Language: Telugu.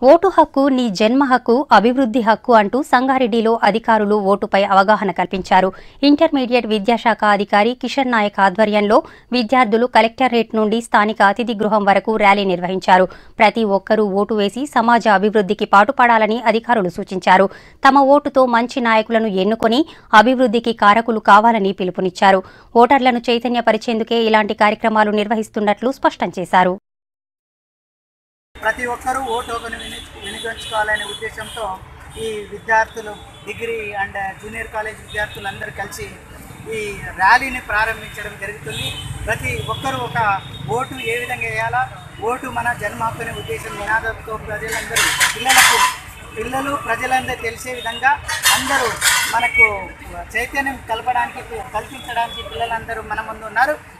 ఓటు హక్కు నీ జన్మ హక్కు అభివృద్ధి హక్కు అంటూ సంగారెడ్డిలో అధికారులు ఓటుపై అవగాహన కల్పించారు ఇంటర్మీడియట్ విద్యాశాఖ అధికారి కిషన్ నాయక్ ఆధ్వర్యంలో విద్యార్థులు కలెక్టరేట్ నుండి స్థానిక అతిథి గృహం వరకు ర్యాలీ నిర్వహించారు ప్రతి ఒక్కరూ ఓటు వేసి సమాజ అభివృద్ధికి పాటుపడాలని అధికారులు సూచించారు తమ ఓటుతో మంచి నాయకులను ఎన్నుకొని అభివృద్ధికి కారకులు కావాలని పిలుపునిచ్చారు ఓటర్లను చైతన్యపరిచేందుకే ఇలాంటి కార్యక్రమాలు నిర్వహిస్తున్నట్లు స్పష్టం చేశారు ప్రతి ఒక్కరూ ఓటు హక్కును విని వినియోగించుకోవాలనే ఉద్దేశంతో ఈ విద్యార్థులు డిగ్రీ అండ్ జూనియర్ కాలేజ్ విద్యార్థులు అందరూ కలిసి ఈ ర్యాలీని ప్రారంభించడం జరుగుతుంది ప్రతి ఒక్కరూ ఒక ఓటు ఏ విధంగా వేయాలా ఓటు మన జన్మ హక్కునే ఉద్దేశం నినాదంతో ప్రజలందరూ పిల్లలకు పిల్లలు ప్రజలందరూ తెలిసే విధంగా అందరూ మనకు చైతన్యం కలపడానికి కల్పించడానికి పిల్లలందరూ మన ముందు ఉన్నారు